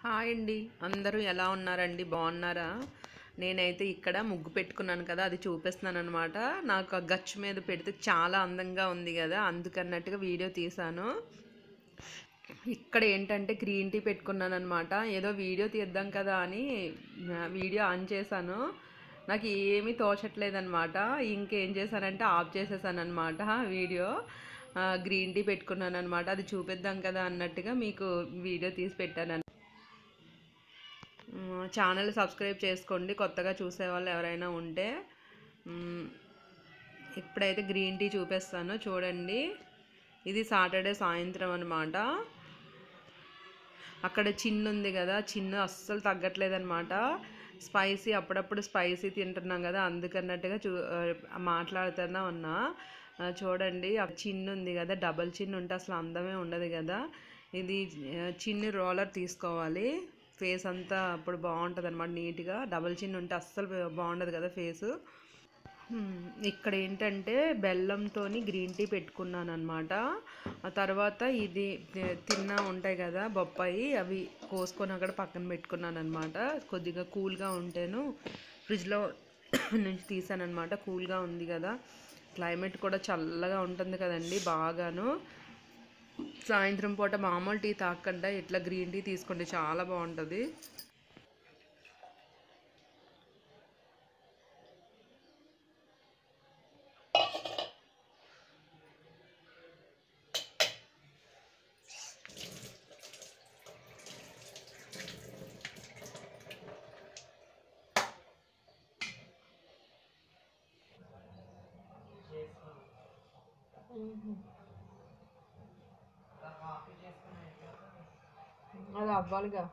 Hi అండి అందరూ ఎలా ఉన్నారండి బాగున్నారా నేనైతే ఇక్కడ ముగ్గు పెట్టుకున్నాను కదా అది చూపిస్తున్నాను అనమాట నాకు ఆ గచ్చు మీద పెడితే చాలా అందంగా ఉంది కదా అందుకన్నట్టుగా వీడియో తీశాను ఇక్కడ ఏంటంటే గ్రీన్ టీ పెట్టుకున్నాను అనమాట ఏదో వీడియో తీద్దాం కదా అని ఆ, వీడియో ఆన్ చేశాను నాకు ఏమీ తోచట్లేదనమాట ఇంకేం చేశానంటే ఆఫ్ చేసేసాను అనమాట వీడియో ఆ, గ్రీన్ టీ పెట్టుకున్నాను అనమాట అది చూపిద్దాం కదా అన్నట్టుగా మీకు వీడియో తీసి పెట్టాను మ్, ఛానల్ సబ్స్క్రైబ్ చేసుకోండి కొత్తగా చూసే వాళ్ళు ఎవరైనా ఉంటే మ్, ఇప్పుడైతే గ్రీన్ టీ చూపిస్తాను చూడండి ఇది సాటర్డే సాయంత్రం అనమాట అక్కడ చిన్ను ఉంది కదా చిన్ను అస్సలు తగ్గట్లేదన్నమాట స్పైసీ అప్పుడప్పుడు స్పైసీ తింటున్నాం కదా అందుకన్నట్టుగా చూ ఆ, మాట్లాడుతున్నా ఉన్నా ఆ, చూడండి ఆ చిన్ను ఉంది కదా డబల్ చిన్ను ఉంటే అసలు అందమే ఉండదు కదా ఇది ఆ, చిన్ని రోలర్ తీసుకోవాలి ఫేస్ అంతా అప్పుడు బాగుంటుంది అనమాట నీట్గా డబల్ చిన్ను ఉంటే అస్సలు బాగుండదు కదా ఫేసు హ్మ్, ఇక్కడ ఏంటంటే బెల్లంతోని గ్రీన్ టీ పెట్టుకున్నాను అనమాట ఆ తర్వాత ఇది తి- తిన్న ఉంటాయి కదా బొప్పాయి అవి కోసుకొని అక్కడ పక్కన పెట్టుకున్నాను అనమాట కొద్దిగా కూల్గా ఉంటేను ఫ్రిడ్జ్లో నుంచి తీసాను అనమాట కూల్గా ఉంది కదా క్లైమేట్ కూడా చల్లగా ఉంటుంది కదండి బాగాను సాయంత్రం పూట మామూలు టీ తాగకుండా ఇట్లా గ్రీన్ టీ తీసుకోండి చాలా బాగుంటుంది అది అవ్వాలిగా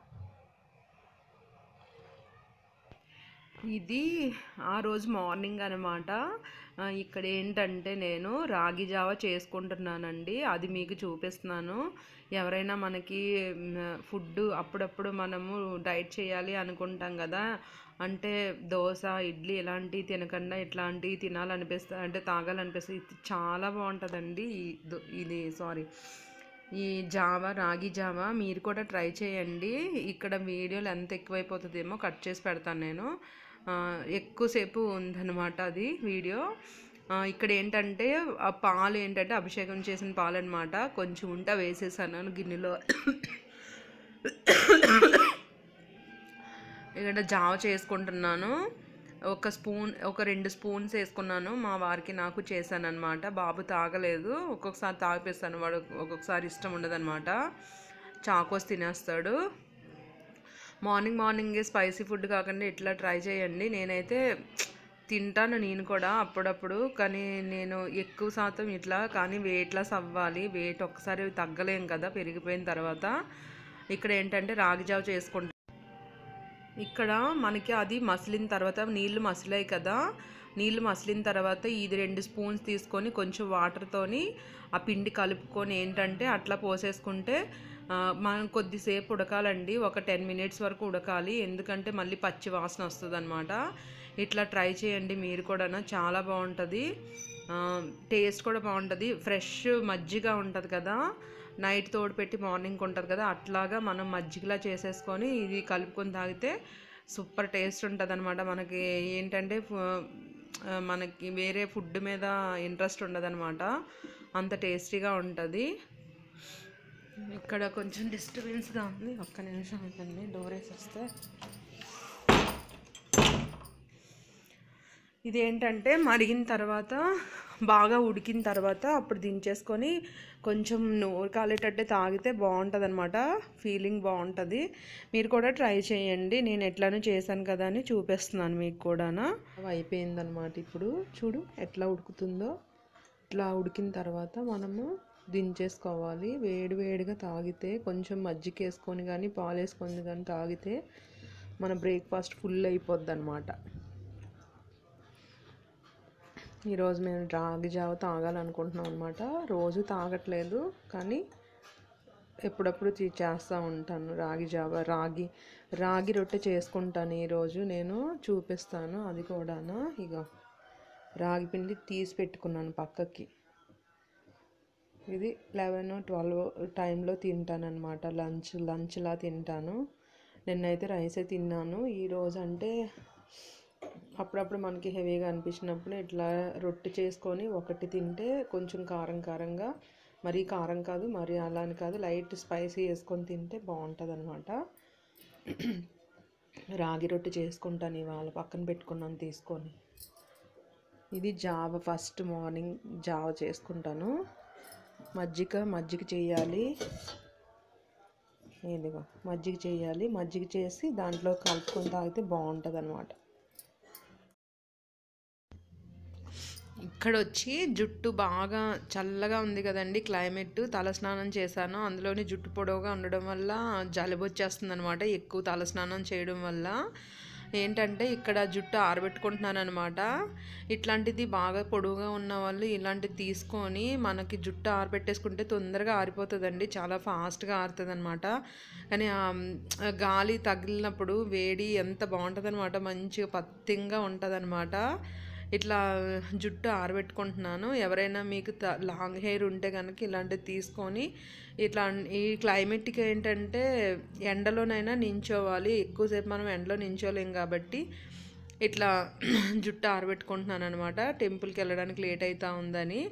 ఇది ఆ రోజు మార్నింగ్ అనమాట ఇక్కడ ఏంటంటే నేను రాగి జావ చేసుకుంటున్నానండి అది మీకు చూపిస్తున్నాను ఎవరైనా మనకి ఫుడ్ అప్పుడప్పుడు మనము డైట్ చేయాలి అనుకుంటాం కదా అంటే దోశ ఇడ్లీ ఇలాంటివి తినకుండా ఇట్లాంటివి తినాలనిపిస్తుంది అంటే తాగాలనిపిస్తుంది ఇది చాలా బాగుంటుందండి ఈ దో- ఇది సారీ ఈ జావా రాగి జావా మీరు కూడా ట్రై చేయండి ఇక్కడ వీడియోలు ఎంత ఎక్కువైపోతుందేమో కట్ చేసి పెడతాను నేను ఆ, ఎక్కువసేపు ఉందన్నమాట అది వీడియో ఆ, ఇక్కడ ఏంటంటే ఆ పాలు ఏంటంటే అభిషేకం చేసిన పాలు అనమాట కొంచెం ఉంట వేసేసాను గిన్నెలో ఇక్కడ జావ చేసుకుంటున్నాను ఒక స్పూన్ ఒక రెండు స్పూన్స్ వేసుకున్నాను మా వారికి నాకు చేశాను అనమాట బాబు తాగలేదు ఒక్కొక్కసారి తాగిపిస్తాను వాడు ఒక్కొక్కసారి ఇష్టం ఉండదన్నమాట చాకోస్ తినేస్తాడు మార్నింగ్ మార్నింగ్ స్పైసీ ఫుడ్ కాకుండా ఇట్లా ట్రై చేయండి నేనైతే తింటాను నేను కూడా అప్పుడప్పుడు కానీ నేను ఎక్కువ శాతం ఇట్లా కానీ వెయిట్ లాస్ అవ్వాలి వెయిట్ ఒక్కసారి తగ్గలేం కదా పెరిగిపోయిన తర్వాత ఇక్కడ ఏంటంటే రాగి జావ చేసుకుంటాను ఇక్కడ మనకి అది మసిలిన తర్వాత నీళ్లు మసిలాయి కదా నీళ్లు మసిలిన తర్వాత ఇది రెండు స్పూన్స్ తీసుకొని కొంచెం వాటర్తోని ఆ పిండి కలుపుకొని ఏంటంటే అట్లా పోసేసుకుంటే ఆ, మనం కొద్దిసేపు ఉడకాలండి ఒక టెన్ మినిట్స్ వరకు ఉడకాలి ఎందుకంటే మళ్ళీ పచ్చి వాసన వస్తుంది అనమాట ఇట్లా ట్రై చేయండి మీరు కూడా చాలా బాగుంటుంది టేస్ట్ కూడా బాగుంటుంది ఫ్రెష్ మజ్జిగ ఉంటుంది కదా నైట్ తోడు పెట్టి మార్నింగ్ ఉంటుంది కదా అట్లాగా మనం మజ్జిగలా చేసేసుకొని ఇది కలుపుకొని తాగితే సూపర్ టేస్ట్ ఉంటుంది అనమాట మనకి ఏంటంటే ఫ- ఆ, మనకి వేరే ఫుడ్ మీద ఇంట్రెస్ట్ ఉండదన్నమాట అంత టేస్టీగా ఉంటుంది ఇక్కడ కొంచెం డిస్టర్బెన్స్గా ఉంది ఒక్క నిమిషం అవుతుంది డోర్ వేసేస్తే ఇదేంటంటే మరిగిన తర్వాత బాగా ఉడికిన తర్వాత అప్పుడు దించేసుకొని కొంచెం నోరు కాలేటట్టే తాగితే బాగుంటుంది అనమాట ఫీలింగ్ బాగుంటుంది మీరు కూడా ట్రై చేయండి నేను ఎట్లానో చేశాను కదా అని చూపిస్తున్నాను మీకు కూడా అయిపోయిందనమాట ఇప్పుడు చూడు ఎట్లా ఉడుకుతుందో ఇట్లా ఉడికిన తర్వాత మనము దించేసుకోవాలి వేడి వేడిగా తాగితే కొంచెం మజ్జిగ వేసుకొని కానీ పాలు వేసుకొని కానీ తాగితే మన బ్రేక్ఫాస్ట్ ఫుల్ అయిపోద్ది అనమాట ఈరోజు మేము రాగి జావ తాగాలనుకుంటున్నాం అనమాట రోజు తాగట్లేదు కానీ ఎప్పుడప్పుడు తీ- చేస్తూ ఉంటాను రాగి జావ రాగి రాగి రొట్టె చేసుకుంటాను ఈరోజు నేను చూపిస్తాను అది కూడాను ఇక రాగి పిండి తీసి పెట్టుకున్నాను పక్కకి ఇది లెవెన్ ట్వెల్వ్ టైంలో తింటాను అనమాట లంచ్ లంచ్లా తింటాను నిన్నైతే రైసే తిన్నాను ఈరోజు అంటే అప్పుడప్పుడు మనకి హెవీగా అనిపించినప్పుడు ఇట్లా రొట్టె చేసుకొని ఒకటి తింటే కొంచెం కారం కారంగా మరీ కారం కాదు మరీ అలా అని కాదు లైట్ స్పైసీ వేసుకొని తింటే బాగుంటుంది అనమాట రాగి రొట్టె చేసుకుంటాను ఇవాళ పక్కన పెట్టుకున్నాను తీసుకొని ఇది జావ ఫస్ట్ మార్నింగ్ జావ చేసుకుంటాను మజ్జిగ మజ్జిగ చేయాలి ఇదిగో మజ్జిగ చేయాలి మజ్జిగ చేసి దాంట్లో కలుపుకొని తాగితే బాగుంటుంది అనమాట ఇక్కడ వచ్చి జుట్టు బాగా చల్లగా ఉంది కదండి క్లైమేట్ తలస్నానం చేశాను అందులోని జుట్టు పొడవుగా ఉండడం వల్ల జలుబు వచ్చేస్తుంది అనమాట ఎక్కువ తలస్నానం చేయడం వల్ల ఏంటంటే ఇక్కడ జుట్టు ఆరబెట్టుకుంటున్నాను అనమాట ఇట్లాంటిది బాగా పొడవుగా ఉన్న వాళ్ళు ఇలాంటిది తీసుకొని మనకి జుట్టు ఆరబెట్టేసుకుంటే తొందరగా ఆరిపోతుందండి చాలా ఫాస్ట్గా ఆరుతుంది అనమాట కానీ ఆ గాలి తగిలినప్పుడు వేడి ఎంత బాగుంటుంది అనమాట మంచిగా పత్తింగా ఉంటుంది ఇట్లా జుట్టు ఆరబెట్టుకుంటున్నాను ఎవరైనా మీకు త- లాంగ్ హెయిర్ ఉంటే కనుక ఇలాంటివి తీసుకొని ఇట్లా ఈ క్లైమేట్కి ఏంటంటే ఎండలోనైనా నించోవాలి ఎక్కువసేపు మనం ఎండలో నించోలేం కాబట్టి ఇట్లా జుట్టు ఆరబెట్టుకుంటున్నాను అనమాట టెంపుల్కి వెళ్ళడానికి లేట్ అవుతా ఉందని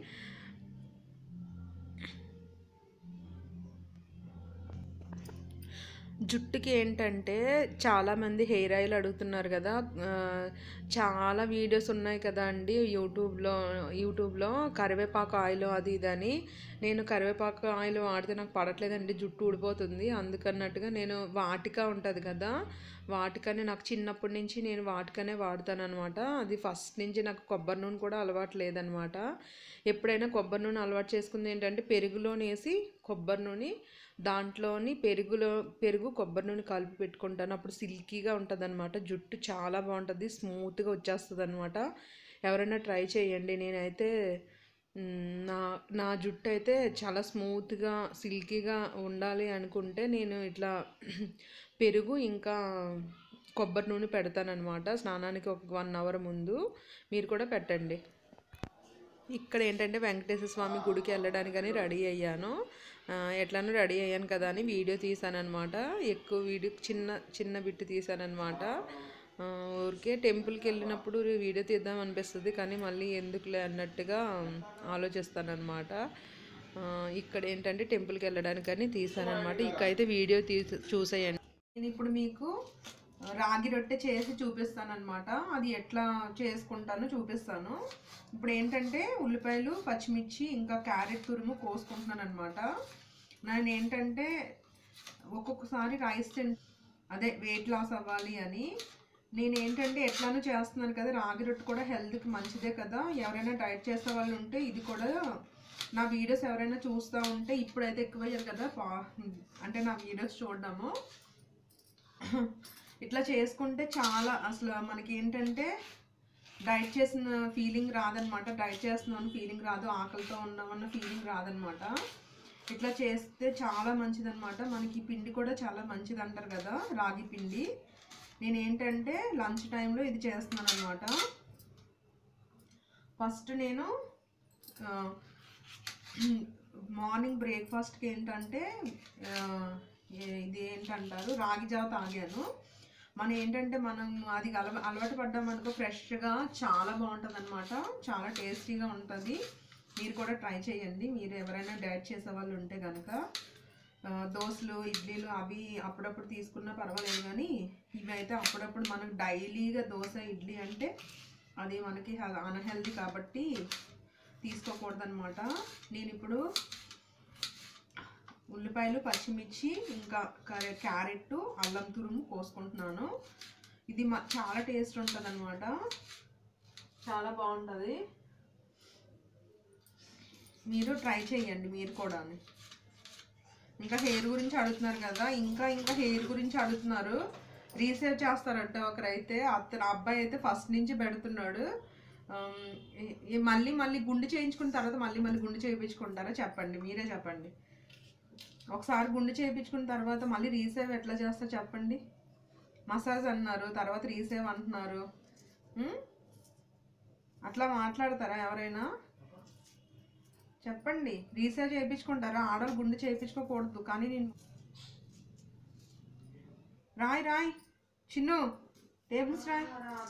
జుట్టుకి ఏంటంటే చాలామంది హెయిర్ ఆయిల్ అడుగుతున్నారు కదా ఆ, చాలా వీడియోస్ ఉన్నాయి కదా అండి యూట్యూబ్లో యూట్యూబ్లో కరివేపాకు ఆయిల్ అది ఇది అని నేను కరివేపాకు ఆయిల్ వాడితే నాకు పడట్లేదండి జుట్టు ఊడిపోతుంది అందుకన్నట్టుగా నేను వాటిక ఉంటుంది కదా వాటికనే నాకు చిన్నప్పటి నుంచి నేను వాటికనే వాడతాను అనమాట అది ఫస్ట్ నుంచి నాకు కొబ్బరి నూనె కూడా అలవాటు లేదనమాట ఎప్పుడైనా కొబ్బరి నూనె అలవాటు చేసుకుంది ఏంటంటే పెరుగులోనేసి కొబ్బరి నూనె దాంట్లోని పెరుగులో పెరుగు కొబ్బరి నూనె కలిపి పెట్టుకుంటాను అప్పుడు సిల్కీగా ఉంటుంది అనమాట జుట్టు చాలా బాగుంటుంది స్మూత్గా వచ్చేస్తుంది అనమాట ఎవరైనా ట్రై చేయండి నేనైతే మ్, నా నా జుట్టు అయితే చాలా స్మూత్గా సిల్కీగా ఉండాలి అనుకుంటే నేను ఇట్లా పెరుగు ఇంకా కొబ్బరి నూనె పెడతానమాట స్నానానికి ఒక వన్ అవర్ ముందు మీరు కూడా పెట్టండి ఇక్కడ ఏంటంటే వెంకటేశ్వర స్వామి గుడికి వెళ్ళడానికని రెడీ అయ్యాను ఆ, ఎట్లానో రెడీ అయ్యాను కదా అని వీడియో తీసానమాట ఎక్కువ వీడియో చిన్న చిన్న బిట్టు తీసానమాట ఊరికే టెంపుల్కి వెళ్ళినప్పుడు వీడియో తీద్దాం అనిపిస్తుంది కానీ మళ్ళీ ఎందుకులే అన్నట్టుగా ఆలోచిస్తానమాట ఇక్కడ ఏంటంటే టెంపుల్కి వెళ్ళడానికని తీసానమాట ఇక్కడైతే వీడియో తీసి చూసేయండి నేను ఇప్పుడు మీకు రాగి రొట్టె చేసి చూపిస్తాను అనమాట అది ఎట్లా చేసుకుంటానో చూపిస్తాను ఇప్పుడు ఏంటంటే ఉల్లిపాయలు పచ్చిమిర్చి ఇంకా క్యారెట్ తురుము కోసుకుంటున్నాను అనమాట నేను ఏంటంటే ఒక్కొక్కసారి రైస్ తిన్ అదే వెయిట్ లాస్ అవ్వాలి అని నేను ఏంటంటే ఎట్లానో చేస్తున్నాను కదా రాగి రొట్టె కూడా హెల్త్కి మంచిదే కదా ఎవరైనా డైట్ చేసే వాళ్ళు ఉంటే ఇది కూడా నా వీడియోస్ ఎవరైనా చూస్తూ ఉంటే ఇప్పుడైతే ఎక్కువయ్యారు కదా పా- అంటే నా వీడియోస్ చూడడము ఇట్లా చేసుకుంటే చాలా అసలు మనకి ఏంటంటే డైట్ చేసిన ఫీలింగ్ రాదనమాట డైట్ చేస్తున్నాను ఫీలింగ్ రాదు ఆకలితో ఉన్నామన్న ఫీలింగ్ రాదనమాట ఇట్లా చేస్తే చాలా మంచిదన్నమాట మనకి ఈ పిండి కూడా చాలా మంచిది అంటారు కదా రాగి పిండి నేను ఏంటంటే లంచ్ టైంలో ఇది చేస్తున్నాను అనమాట ఫస్ట్ నేను ఆ, మార్నింగ్ బ్రేక్ఫాస్ట్కి ఏంటంటే ఆ, ఏ- ఇది ఏంటంటారు రాగి జావ తాగాను మనం ఏంటంటే మనం అది అలవ అలవాటు పడ్డాం అనుకో ఫ్రెష్గా చాలా బాగుంటుంది అనమాట చాలా టేస్టీగా ఉంటుంది మీరు కూడా ట్రై చేయండి మీరు ఎవరైనా డైట్ చేసే వాళ్ళు ఉంటే కనుక ఆ, దోశలు ఇడ్లీలు అవి అప్పుడప్పుడు తీసుకున్నా పర్వాలేదు కానీ ఇవి అయితే అప్పుడప్పుడు మనకు డైలీగా దోశ ఇడ్లీ అంటే అది మనకి అన్హెల్దీ కాబట్టి తీసుకోకూడదు అనమాట నేను ఇప్పుడు ఉల్లిపాయలు పచ్చిమిర్చి ఇంకా కర- క్యారెట్ అల్లం తురుము కోసుకుంటున్నాను ఇది మ- చాలా టేస్ట్ ఉంటుంది అనమాట చాలా బాగుంటుంది మీరు ట్రై చేయండి మీరు కూడా ఇంకా హెయిర్ గురించి అడుగుతున్నారు కదా ఇంకా ఇంకా హెయిర్ గురించి అడుగుతున్నారు రీసేవ్ చేస్తారట ఒకరైతే అతను అబ్బాయి అయితే ఫస్ట్ నుంచి పెడుతున్నాడు ఆమ్, ఈ- ఈ మళ్ళీ మళ్ళీ గుండు చేయించుకున్న తర్వాత మళ్ళీ మళ్ళీ గుండు చేయించుకుంటారా చెప్పండి మీరే చెప్పండి ఒకసారి గుండు చేయించుకున్న తర్వాత మళ్ళీ రీసేవ్ ఎట్లా చేస్తారు చెప్పండి మసాజ్ అన్నారు తర్వాత రీసేవ్ అంటున్నారు ఉం? అట్లా మాట్లాడతారా ఎవరైనా చెప్పండి రీసేవ్ చేయించుకుంటారా ఆడవాళ్ళు గుండు చేయించుకోకూడదు కానీ నేను రాయ్ రాయ్ చిన్ను టేబుల్స్ రాయ్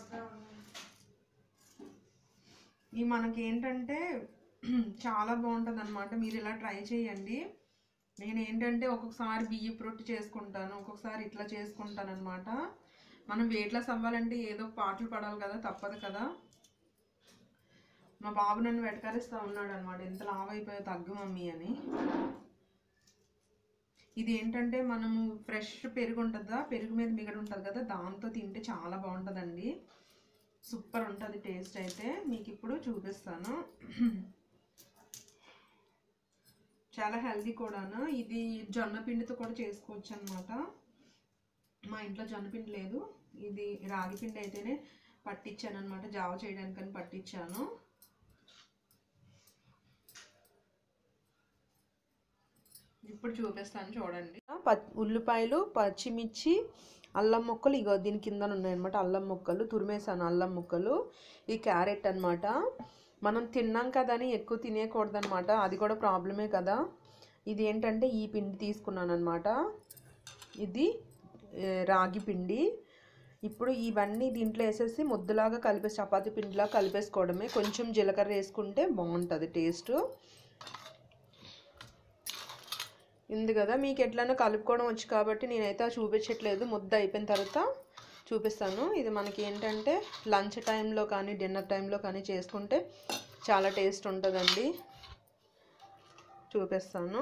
ఈ మనకి ఏంటంటే చాలా బాగుంటుంది అనమాట మీరు ఇలా ట్రై చేయండి నేను ఏంటంటే ఒక్కొక్కసారి బియ్యపు రొట్టె చేసుకుంటాను ఒక్కొక్కసారి ఇట్లా చేసుకుంటాను అనమాట మనం వెయిట్ లాస్ అవ్వాలంటే ఏదో ఒక పాటలు పడాలి కదా తప్పదు కదా మా బాబు నన్ను వెటకరిస్తూ ఉన్నాడు అనమాట ఎంత లావ్ అయిపోయా తగ్గు మమ్మీ అని ఇది ఏంటంటే మనము ఫ్రెష్ పెరుగు ఉంటుందా పెరుగు మీద మిగడ ఉంటుంది కదా దాంతో తింటే చాలా బాగుంటుందండి సూపర్ ఉంటుంది టేస్ట్ అయితే మీకు ఇప్పుడు చూపిస్తాను చాలా హెల్దీ కూడాను ఇది జొన్న పిండితో కూడా చేసుకోవచ్చు అనమాట మా ఇంట్లో జొన్న పిండి లేదు ఇది రాగి పిండి అయితేనే పట్టించాను అనమాట జావ చేయడానికని పట్టించాను ఇప్పుడు చూపిస్తాను చూడండి ఉల్లిపాయలు పచ్చిమిర్చి అల్లం ముక్కలు ఇగో దీని కింద ఉన్నాయన్నమాట అల్లం ముక్కలు తురిమేసాను అల్లం ముక్కలు ఈ క్యారెట్ అన్నమాట మనం తిన్నాం కదా అని ఎక్కువ తినేయకూడదన్నమాట అది కూడా ప్రాబ్లమే కదా ఇది ఏంటంటే ఈ పిండి తీసుకున్నాను అనమాట ఇది ఏ, రాగి పిండి ఇప్పుడు ఇవన్నీ దీంట్లో వేసేసి ముద్దలాగా కలిపేసి చపాతీ పిండిలా కలిపేసుకోవడమే కొంచెం జీలకర్ర వేసుకుంటే బాగుంటుంది టేస్ట్ ఉంది కదా మీకు ఎట్లనో కలుపుకోవడం వచ్చు కాబట్టి నేనైతే అది చూపించట్లేదు ముద్ద అయిపోయిన తర్వాత చూపిస్తాను ఇది మనకి ఏంటంటే లంచ్ టైంలో కానీ డిన్నర్ టైంలో కానీ చేసుకుంటే చాలా టేస్ట్ ఉంటుందండి చూపిస్తాను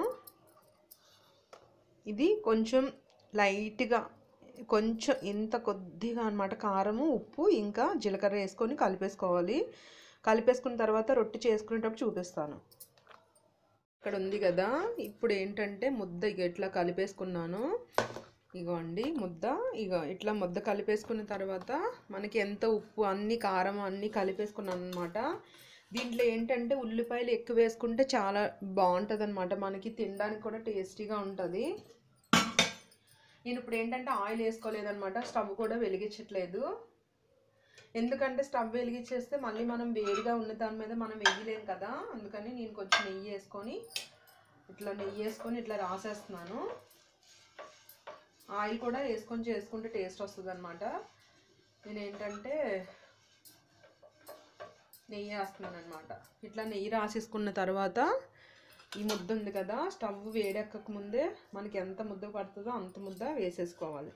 ఇది కొంచెం లైట్గా కొంచెం ఇంత కొద్దిగా అన్నమాట కారము ఉప్పు ఇంకా జీలకర్ర వేసుకొని కలిపేసుకోవాలి కలిపేసుకున్న తర్వాత రొట్టె చేసుకునేటప్పుడు చూపిస్తాను ఇక్కడ ఉంది కదా ఇప్పుడు ఏంటంటే ముద్ద ఇక ఇట్లా కలిపేసుకున్నాను ఇగో అండి ముద్ద ఇక ఇట్లా ముద్ద కలిపేసుకున్న తర్వాత మనకి ఎంత ఉప్పు అన్ని కారం అన్నీ కలిపేసుకున్నాను అనమాట దీంట్లో ఏంటంటే ఉల్లిపాయలు ఎక్కువ వేసుకుంటే చాలా బాగుంటుంది అనమాట మనకి తినడానికి కూడా టేస్టీగా ఉంటుంది నేను ఇప్పుడు ఏంటంటే ఆయిల్ వేసుకోలేదన్నమాట స్టవ్ కూడా వెలిగించట్లేదు ఎందుకంటే స్టవ్ వెలిగించేస్తే మళ్ళీ మనం వేడిగా ఉన్న దాని మీద మనం వేయలేం కదా అందుకని నేను కొంచెం నెయ్యి వేసుకొని ఇట్లా నెయ్యి వేసుకొని ఇట్లా రాసేస్తున్నాను ఆయిల్ కూడా వేసుకొని చేసుకుంటే టేస్ట్ వస్తుంది అనమాట నేను ఏంటంటే నెయ్యి వేస్తున్నాను అనమాట ఇట్లా నెయ్యి రాసేసుకున్న తర్వాత ఈ ముద్ద ఉంది కదా స్టవ్ వేడెక్కక ముందే మనకి ఎంత ముద్ద పడుతుందో అంత ముద్ద వేసేసుకోవాలి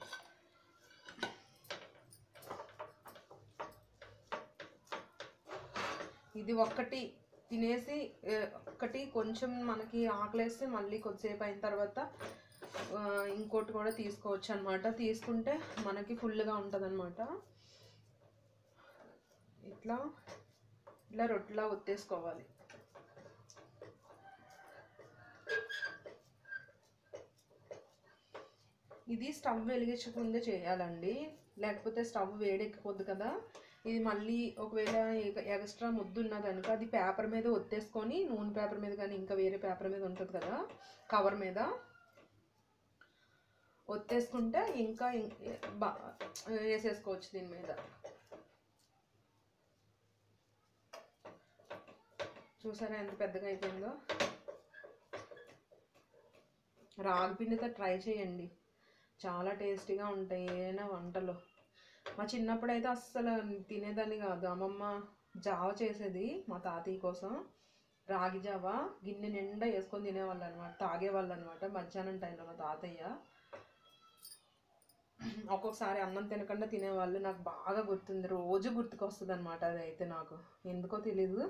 ఇది ఒక్కటి తినేసి ఏ, ఒక్కటి కొంచెం మనకి ఆకలేస్తే మళ్ళీ కొద్దిసేపు అయిన తర్వాత ఆ, ఇంకోటి కూడా తీసుకోవచ్చు అనమాట తీసుకుంటే మనకి ఫుల్గా ఉంటుంది అనమాట ఇట్లా ఇట్లా రొట్టెలా ఒత్తేసుకోవాలి ఇది స్టవ్ వెలిగించకుండా చేయాలండి లేకపోతే స్టవ్ వేడెక్కిపోద్ది కదా ఇది మళ్ళీ ఒకవేళ ఎగ- ఎక్స్ట్రా ముద్దు ఉన్నదనుక అది పేపర్ మీద ఒత్తేసుకొని నూనె పేపర్ మీద కానీ ఇంకా వేరే పేపర్ మీద ఉంటుంది కదా కవర్ మీద ఒత్తేసుకుంటే ఇంకా ఇం- బా వేసేసుకోవచ్చు దీని మీద చూసారా ఎంత పెద్దగా అయిపోయిందో రాగి పిండితో ట్రై చేయండి చాలా టేస్టీగా ఉంటాయి ఏదైనా వంటలు మా చిన్నప్పుడు అయితే అస్సలు తినేదాన్ని కాదు అమ్మమ్మ జావ చేసేది మా తాతయ్య కోసం రాగి జావ గిన్నె నిండా వేసుకొని తినేవాళ్ళు అనమాట తాగేవాళ్ళు అనమాట మధ్యాహ్నం టైంలో మా తాతయ్య ఒక్కొక్కసారి అన్నం తినకుండా తినేవాళ్ళు నాకు బాగా గుర్తుంది రోజు గుర్తుకొస్తుంది అనమాట అది అయితే నాకు ఎందుకో తెలీదు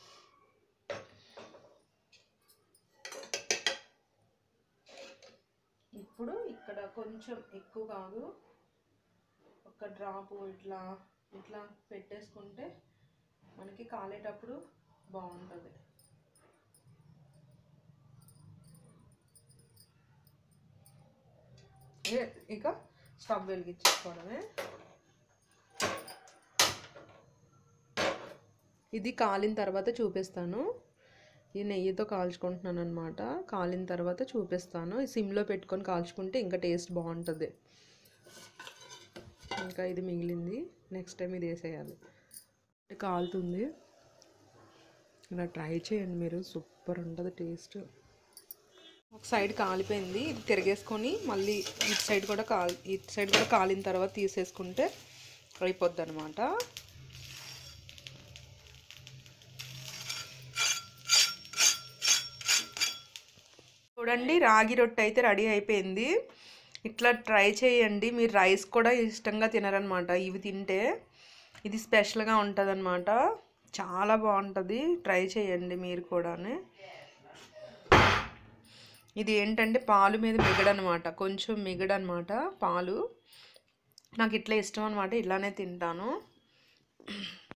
ఇప్పుడు ఇక్కడ కొంచెం ఎక్కువ కాదు ఒక డ్రాప్ ఇట్లా ఇట్లా పెట్టేసుకుంటే మనకి కాలేటప్పుడు బాగుంటుంది ఏ- ఇక స్టవ్ వెలిగించేసుకోవడమే ఇది కాలిన తర్వాత చూపిస్తాను ఈ నెయ్యితో కాల్చుకుంటున్నాను అనమాట కాలిన తర్వాత చూపిస్తాను ఈ సిమ్లో పెట్టుకొని కాల్చుకుంటే ఇంకా టేస్ట్ బాగుంటుంది ఇంకా ఇది మిగిలింది నెక్స్ట్ టైం ఇది వేసేయాలి ఇది కాలుతుంది ఇలా ట్రై చేయండి మీరు సూపర్ ఉంటుంది టేస్ట్ ఒక సైడ్ కాలిపోయింది ఇది తిరిగేసుకొని మళ్ళీ ఇటు సైడ్ కూడా కాల్ ఇటు సైడ్ కూడా కాలిన తర్వాత తీసేసుకుంటే అయిపోద్ది అనమాట చూడండి రాగి రొట్టె అయితే రెడీ అయిపోయింది ఇట్లా ట్రై చేయండి మీరు రైస్ కూడా ఇష్టంగా తినరనమాట ఇవి తింటే ఇది స్పెషల్గా ఉంటుంది చాలా బాగుంటుంది ట్రై చేయండి మీరు కూడా ఇది ఏంటంటే పాలు మీద మిగడనమాట కొంచెం మిగడనమాట పాలు నాకు ఇట్లా ఇష్టం అనమాట ఇలానే తింటాను